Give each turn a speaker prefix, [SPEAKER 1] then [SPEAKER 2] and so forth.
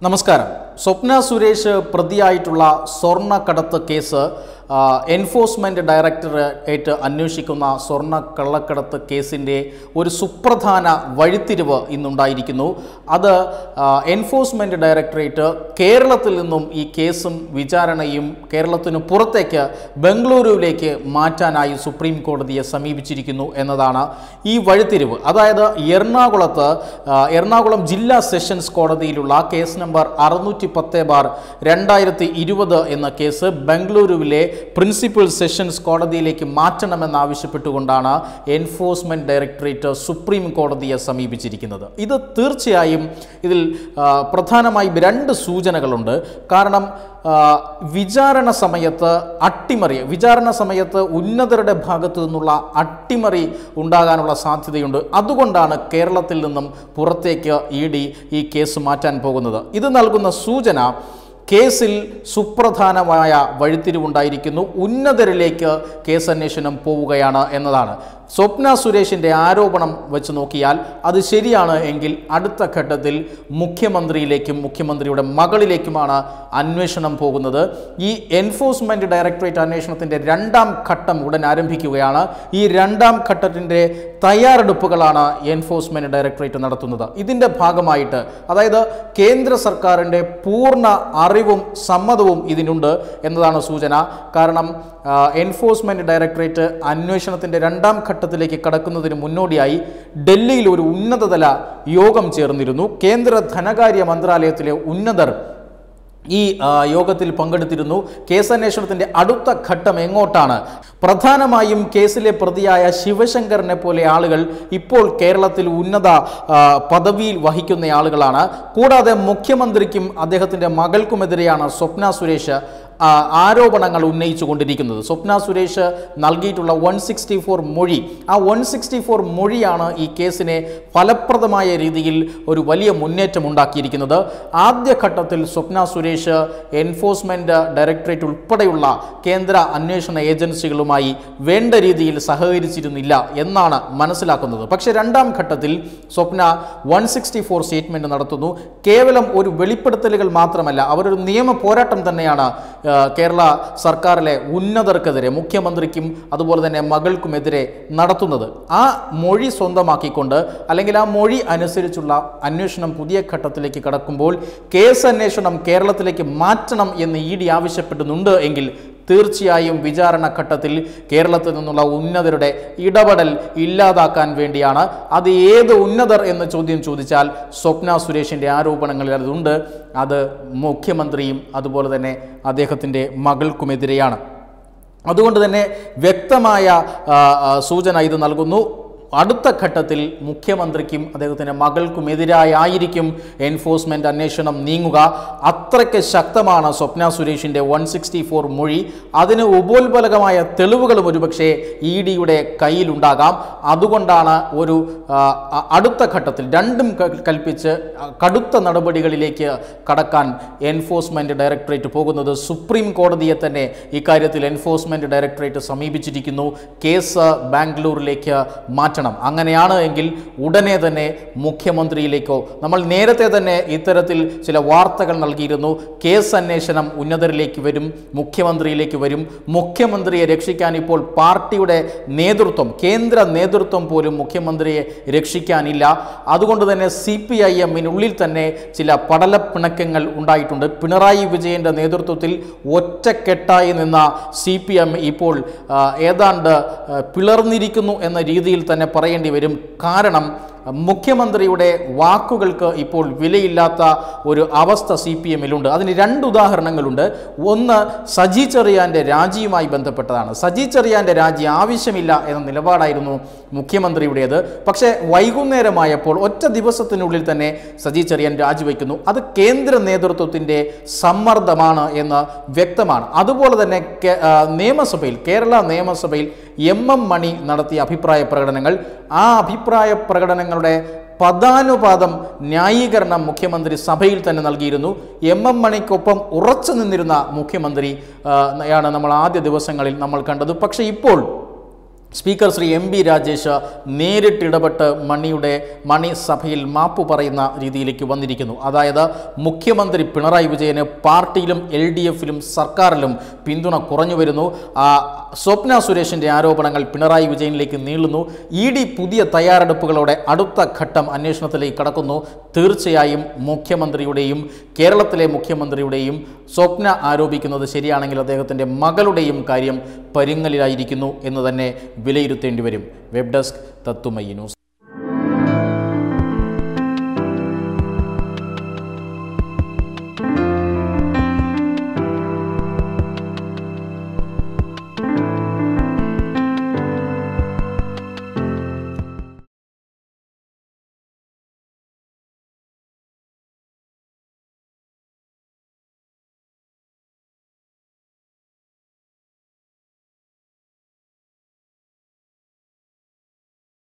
[SPEAKER 1] നമസ്കാരം സ്വപ്ന സുരേഷ് പ്രതിയായിട്ടുള്ള സ്വർണ്ണക്കടത്ത് കേസ് ആ, എൻഫോഴ്സ്മെന്റ് ഡയറക്ടറേറ്റ് അന്വേഷിക്കുന്ന സ്വർണ്ണ കള്ളക്കടത്ത് കേസിൻ്റെ ഒരു സുപ്രധാന വഴിത്തിരിവ് ഇന്നുണ്ടായിരിക്കുന്നു അത് ആ, എൻഫോഴ്സ്മെന്റ് ഡയറക്ടറേറ്റ് കേരളത്തിൽ നിന്നും ഈ കേസും വിചാരണയും കേരളത്തിന് പുറത്തേക്ക് ബംഗളൂരുവിലേക്ക് മാറ്റാനായി സുപ്രീം കോടതിയെ സമീപിച്ചിരിക്കുന്നു എന്നതാണ് ഈ വഴിത്തിരിവ് അതായത് എറണാകുളത്ത് ആ, എറണാകുളം ജില്ലാ സെഷൻസ് കോടതിയിലുള്ള കേസ് നമ്പർ അറുന്നൂറ്റി പത്ത് ബാർ രണ്ടായിരത്തി ഇരുപത് എന്ന കേസ് ബംഗളൂരുവിലെ പ്രിൻസിപ്പൽ സെഷൻസ് കോടതിയിലേക്ക് മാറ്റണമെന്നാവശ്യപ്പെട്ടുകൊണ്ടാണ് എൻഫോഴ്സ്മെന്റ് ഡയറക്ടറേറ്റ് സുപ്രീം കോടതിയെ സമീപിച്ചിരിക്കുന്നത് ഇത് തീർച്ചയായും ഇതിൽ ആ, പ്രധാനമായും രണ്ട് സൂചനകളുണ്ട് കാരണം ആ, വിചാരണ സമയത്ത് അട്ടിമറി വിചാരണ സമയത്ത് ഉന്നതരുടെ ഭാഗത്തു നിന്നുള്ള അട്ടിമറി ഉണ്ടാകാനുള്ള സാധ്യതയുണ്ട് അതുകൊണ്ടാണ് കേരളത്തിൽ നിന്നും പുറത്തേക്ക് ഇ ഡി ഈ കേസ് മാറ്റാൻ പോകുന്നത് ഇത് നൽകുന്ന സൂചന കേസിൽ സുപ്രധാനമായ വഴിത്തിരിവുണ്ടായിരിക്കുന്നു ഉന്നതരിലേക്ക് കേസ് അന്വേഷണം പോവുകയാണ് എന്നതാണ് സ്വപ്ന സുരേഷിൻ്റെ ആരോപണം വെച്ച് നോക്കിയാൽ അത് ശരിയാണ് എങ്കിൽ അടുത്ത ഘട്ടത്തിൽ മുഖ്യമന്ത്രിയിലേക്കും മുഖ്യമന്ത്രിയുടെ മകളിലേക്കുമാണ് അന്വേഷണം പോകുന്നത് ഈ എൻഫോഴ്സ്മെന്റ് ഡയറക്ടറേറ്റ് അന്വേഷണത്തിൻ്റെ രണ്ടാം ഘട്ടം ഉടൻ ആരംഭിക്കുകയാണ് ഈ രണ്ടാം ഘട്ടത്തിൻ്റെ തയ്യാറെടുപ്പുകളാണ് എൻഫോഴ്സ്മെന്റ് ഡയറക്ടറേറ്റ് നടത്തുന്നത് ഇതിൻ്റെ ഭാഗമായിട്ട് അതായത് കേന്ദ്ര സർക്കാരിൻ്റെ പൂർണ്ണ അറിവും സമ്മതവും ഇതിനുണ്ട് എന്നതാണ് സൂചന കാരണം ആ, എൻഫോഴ്സ്മെന്റ് ഡയറക്ടറേറ്റ് അന്വേഷണത്തിൻ്റെ രണ്ടാം ഘട്ടത്തിലേക്ക് കടക്കുന്നതിന് മുന്നോടിയായി ഡൽഹിയിൽ ഒരു ഉന്നതതല യോഗം ചേർന്നിരുന്നു കേന്ദ്ര ധനകാര്യ മന്ത്രാലയത്തിലെ ഉന്നതർ ഈ ആ, യോഗത്തിൽ പങ്കെടുത്തിരുന്നു കേസന്വേഷണത്തിന്റെ അടുത്ത ഘട്ടം എങ്ങോട്ടാണ് പ്രധാനമായും കേസിലെ പ്രതിയായ ശിവശങ്കറിനെ പോലെ ആളുകൾ ഇപ്പോൾ കേരളത്തിൽ ഉന്നത ആ, പദവിയിൽ വഹിക്കുന്ന ആളുകളാണ് കൂടാതെ മുഖ്യമന്ത്രിക്കും അദ്ദേഹത്തിന്റെ മകൾക്കുമെതിരെയാണ് സ്വപ്ന സുരേഷ് ആ, ആരോപണങ്ങൾ ഉന്നയിച്ചു കൊണ്ടിരിക്കുന്നത് സ്വപ്ന സുരേഷ് നൽകിയിട്ടുള്ള വൺ സിക്സ്റ്റി ഫോർ മൊഴി ആ വൺ സിക്സ്റ്റി ഫോർ മൊഴിയാണ് ഈ കേസിനെ ഫലപ്രദമായ രീതിയിൽ ഒരു വലിയ മുന്നേറ്റം ഉണ്ടാക്കിയിരിക്കുന്നത് ആദ്യഘട്ടത്തിൽ സ്വപ്ന സുരേഷ് എൻഫോഴ്സ്മെന്റ് ഡയറക്ടറേറ്റ് ഉൾപ്പെടെയുള്ള കേന്ദ്ര അന്വേഷണ ഏജൻസികളുമായി വേണ്ട രീതിയിൽ സഹകരിച്ചിരുന്നില്ല എന്നാണ് മനസ്സിലാക്കുന്നത് പക്ഷേ രണ്ടാം ഘട്ടത്തിൽ Swapna one sixty four statement നടത്തുന്നു കേവലം ഒരു വെളിപ്പെടുത്തലുകൾ മാത്രമല്ല അവരൊരു നിയമ പോരാട്ടം തന്നെയാണ് ആ, കേരള സർക്കാരിലെ ഉന്നതർക്കെതിരെ മുഖ്യമന്ത്രിക്കും അതുപോലെ തന്നെ മകൾക്കുമെതിരെ നടത്തുന്നത് ആ മൊഴി സ്വന്തമാക്കിക്കൊണ്ട് അല്ലെങ്കിൽ ആ മൊഴി അനുസരിച്ചുള്ള അന്വേഷണം പുതിയ ഘട്ടത്തിലേക്ക് കടക്കുമ്പോൾ കേസ് അന്വേഷണം കേരളത്തിലേക്ക് മാറ്റണം എന്ന് ഇ ഡി ആവശ്യപ്പെടുന്നുണ്ട് എങ്കിൽ തീർച്ചയായും വിചാരണ ഘട്ടത്തിൽ കേരളത്തിൽ നിന്നുള്ള ഉന്നതരുടെ ഇടപെടൽ ഇല്ലാതാക്കാൻ വേണ്ടിയാണ് അത് ഏത് ഉന്നതർ എന്ന് ചോദ്യം ചോദിച്ചാൽ സ്വപ്ന സുരേഷിൻ്റെ ആരോപണങ്ങളിൽ അതുണ്ട് അത് മുഖ്യമന്ത്രിയും അതുപോലെ തന്നെ അദ്ദേഹത്തിൻ്റെ മകൾക്കുമെതിരെയാണ് അതുകൊണ്ട് തന്നെ വ്യക്തമായ ആ, ആ, സൂചന ഇത് നൽകുന്നു അടുത്ത ഘട്ടത്തിൽ മുഖ്യമന്ത്രിക്കും അദ്ദേഹത്തിൻ്റെ മകൾക്കുമെതിരായിരിക്കും എൻഫോഴ്സ്മെന്റ് അന്വേഷണം നീങ്ങുക അത്രയ്ക്ക് ശക്തമാണ് സ്വപ്ന സുരേഷിൻ്റെ വൺ സിക്സ്റ്റി ഫോർ മൊഴി അതിന് ഉപോത്ബലകമായ തെളിവുകളും ഒരുപക്ഷെ ഇ ഡിയുടെ കയ്യിലുണ്ടാകാം അതുകൊണ്ടാണ് ഒരു ആ, അ- അടുത്ത ഘട്ടത്തിൽ രണ്ടും ക- കൽപ്പിച്ച് ആ, കടുത്ത നടപടികളിലേക്ക് കടക്കാൻ എൻഫോഴ്സ്മെന്റ് ഡയറക്ടറേറ്റ് പോകുന്നത് സുപ്രീം കോടതിയെ തന്നെ ഇക്കാര്യത്തിൽ എൻഫോഴ്സ്മെന്റ് ഡയറക്ടറേറ്റ് സമീപിച്ചിരിക്കുന്നു കേസ് ബാംഗ്ലൂരിലേക്ക് മാറ്റണം അങ്ങനെയാണ് എങ്കിൽ ഉടനെ തന്നെ മുഖ്യമന്ത്രിയിലേക്കോ നമ്മൾ നേരത്തെ തന്നെ ഇത്തരത്തിൽ ചില വാർത്തകൾ നൽകിയിരുന്നു കേസ് അന്വേഷണം ഉന്നതരിലേക്ക് വരും മുഖ്യമന്ത്രിയിലേക്ക് വരും മുഖ്യമന്ത്രിയെ രക്ഷിക്കാൻ ഇപ്പോൾ പാർട്ടിയുടെ നേതൃത്വം കേന്ദ്ര നേതൃത്വം പോലും മുഖ്യമന്ത്രിയെ രക്ഷിക്കാനില്ല അതുകൊണ്ട് തന്നെ സി പി ഐ എമ്മിനുള്ളിൽ തന്നെ ചില പടലപ്പിണക്കങ്ങൾ ഉണ്ടായിട്ടുണ്ട് പിണറായി വിജയന്റെ നേതൃത്വത്തിൽ ഒറ്റക്കെട്ടായി നിന്ന സി പി എം ഇപ്പോൾ ആ, ഏതാണ്ട് ആ, പിളർന്നിരിക്കുന്നു എന്ന രീതിയിൽ തന്നെ പറയേണ്ടി വരും കാരണം മുഖ്യമന്ത്രിയുടെ വാക്കുകൾക്ക് ഇപ്പോൾ വിലയില്ലാത്ത ഒരു അവസ്ഥ സി പി എമ്മിലുണ്ട് അതിന് രണ്ട് ഉദാഹരണങ്ങളുണ്ട് ഒന്ന് സജി ചെറിയാൻ്റെ രാജിയുമായി ബന്ധപ്പെട്ടതാണ് സജി ചെറിയാൻ്റെ രാജി ആവശ്യമില്ല എന്ന നിലപാടായിരുന്നു മുഖ്യമന്ത്രിയുടേത് പക്ഷേ വൈകുന്നേരമായപ്പോൾ ഒറ്റ ദിവസത്തിനുള്ളിൽ തന്നെ സജി ചെറിയാൻ രാജിവെക്കുന്നു അത് കേന്ദ്ര നേതൃത്വത്തിൻ്റെ സമ്മർദ്ദമാണ് എന്ന് വ്യക്തമാണ് അതുപോലെ തന്നെ കേ- ആ, നിയമസഭയിൽ കേരള നിയമസഭയിൽ എം എം മണി നടത്തിയ അഭിപ്രായ പ്രകടനങ്ങൾ ആ അഭിപ്രായ പ്രകടനങ്ങളുടെ പദാനുപാതം ന്യായീകരണം മുഖ്യമന്ത്രി സഭയിൽ തന്നെ നൽകിയിരുന്നു എം എം മണിക്കൊപ്പം ഉറച്ചു നിന്നിരുന്ന മുഖ്യമന്ത്രി ആ, യാണ് നമ്മൾ ആദ്യ ദിവസങ്ങളിൽ നമ്മൾ കണ്ടത് പക്ഷേ ഇപ്പോൾ speaker Shri M B Rajesh നേരിട്ടിടപെട്ട് മണിയുടെ മണി സഭയിൽ മാപ്പ് പറയുന്ന രീതിയിലേക്ക് വന്നിരിക്കുന്നു അതായത് മുഖ്യമന്ത്രി പിണറായി വിജയന് പാർട്ടിയിലും എൽ ഡി എഫിലും സർക്കാരിലും പിന്തുണ കുറഞ്ഞു വരുന്നു ആ, സ്വപ്ന സുരേഷിൻ്റെ ആരോപണങ്ങൾ പിണറായി വിജയനിലേക്ക് നീളുന്നു ഇ ഡി പുതിയ തയ്യാറെടുപ്പുകളോടെ അടുത്ത ഘട്ടം അന്വേഷണത്തിലേക്ക് കടക്കുന്നു തീർച്ചയായും മുഖ്യമന്ത്രിയുടെയും കേരളത്തിലെ മുഖ്യമന്ത്രിയുടെയും സ്വപ്ന ആരോപിക്കുന്നത് ശരിയാണെങ്കിൽ അദ്ദേഹത്തിൻ്റെ മകളുടെയും കാര്യം പരിങ്ങലിലായിരിക്കുന്നു എന്ന് തന്നെ വിലയിരുത്തേണ്ടി വരും വെബ് ഡെസ്ക് തത്തുമയി ന്യൂസ്